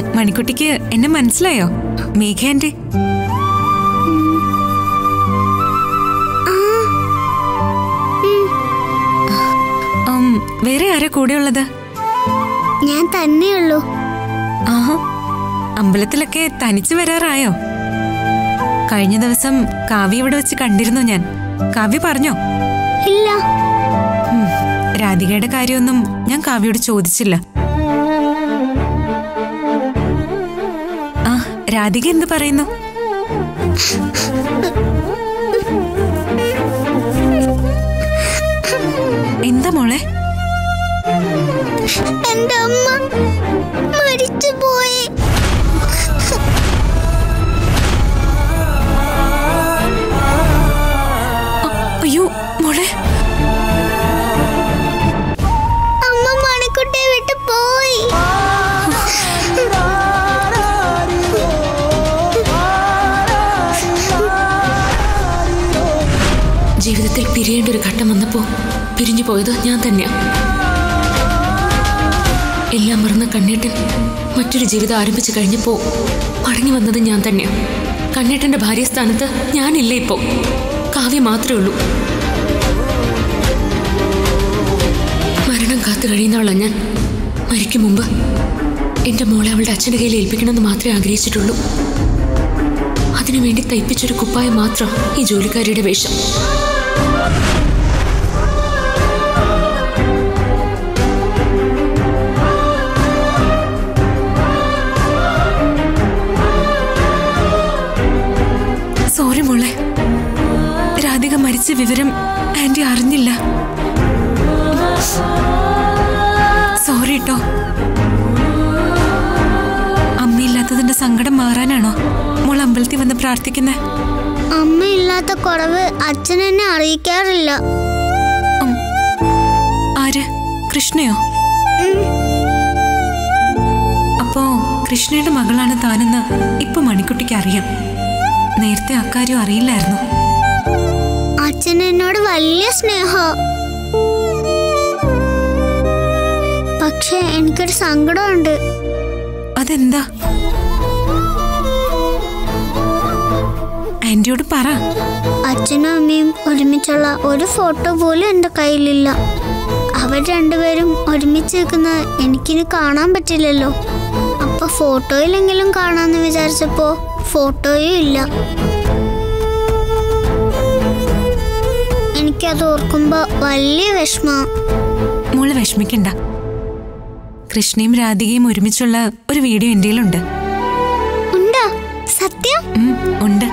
മണിക്കുട്ടിക്ക് എന്നെ മനസ്സിലായോ മേഘ ആന്റി ഉം, വേറെ ആരാ കൂടെയുള്ളത് ഞാൻ തന്നെയുള്ളൂ ആഹാ അമ്പലത്തിലൊക്കെ തനിച്ചു വരാറായോ കഴിഞ്ഞ ദിവസം കാവ്യ ഇവിടെ വെച്ച് കണ്ടിരുന്നു ഞാൻ കാവ്യ പറഞ്ഞോ ഇല്ല ഉം, രാധികയുടെ കാര്യമൊന്നും ഞാൻ കാവ്യയോട് ചോദിച്ചില്ല ആ രാധിക എന്ത് പറയുന്നു എന്താ മോളെ എന്റെ അമ്മ മരിച്ചു പോയി അയ്യോ മോളെ അമ്മ മണിക്കുട്ടിയെ വിട്ട് പോയി ജീവിതത്തിൽ പിരിയേണ്ട ഒരു ഘട്ടം വന്നപ്പോൾ പിരിഞ്ഞു പോയത് ഞാൻ തന്നെയാ എല്ലാം മറന്ന കണ്ണേട്ടൻ മറ്റൊരു ജീവിതം ആരംഭിച്ചു കഴിഞ്ഞപ്പോൾ മടങ്ങി വന്നത് ഞാൻ തന്നെയാ കണ്ണേട്ടന്റെ ഭാര്യസ്ഥാനത്ത് ഞാനില്ല ഇപ്പോ കാവ്യ മാത്രമേ ഉള്ളൂ മരണം കാത്തു കഴിയുന്നവളാ ഞാൻ മരിക്കും മുമ്പ് എന്റെ മോളെ അവളുടെ അച്ഛൻ്റെ കയ്യിൽ ഏൽപ്പിക്കണമെന്ന് മാത്രമേ ആഗ്രഹിച്ചിട്ടുള്ളൂ അതിനുവേണ്ടി തയ്പ്പിച്ചൊരു കുപ്പായം മാത്രം ഈ ജോലിക്കാരിയുടെ വേഷം സോറി മോളെ രാധിക മരിച്ച വിവരം ആന്റി അറിഞ്ഞില്ല സോറി കേട്ടോ അമ്മയില്ലാത്തതിന്റെ സങ്കടം മാറാനാണോ മോൾ അമ്പലത്തിൽ വന്ന് പ്രാർത്ഥിക്കുന്നേ അമ്മയില്ലാത്ത കുറവ് അച്ഛൻ എന്നെ അറിയിക്കാറില്ല ആര് കൃഷ്ണയോ അപ്പോ കൃഷ്ണയുടെ മകളാണ് താനെന്ന് ഇപ്പൊ മണിക്കുട്ടിക്ക് അറിയാം നേരത്തെ അക്കാര്യം അറിയില്ലായിരുന്നു അച്ഛൻ എന്നോട് വലിയ സ്നേഹ പക്ഷെ എനിക്കൊരു സങ്കടമുണ്ട് അതെന്താ ആന്റിയോട് പറ അച്ഛനും അമ്മയും ഒരുമിച്ചുള്ള ഒരു ഫോട്ടോ പോലും എൻ്റെ കയ്യിലില്ല അവർ രണ്ടുപേരും ഒരുമിച്ച് നിൽക്കുന്നത് എനിക്കിനി കാണാൻ പറ്റില്ലല്ലോ അപ്പൊ ഫോട്ടോയിലെങ്കിലും കാണാന്ന് വിചാരിച്ചപ്പോ ഫോട്ടോയും ഇല്ല എനിക്കത് ഓർക്കുമ്പോ വലിയ വിഷമ മോള് വിഷമിക്കണ്ട കൃഷ്ണയും രാധികയും ഒരുമിച്ചുള്ള ഒരു വീഡിയോ എൻ്റെ ഉണ്ട് ഉണ്ടോ സത്യം ഉം, ഉണ്ട്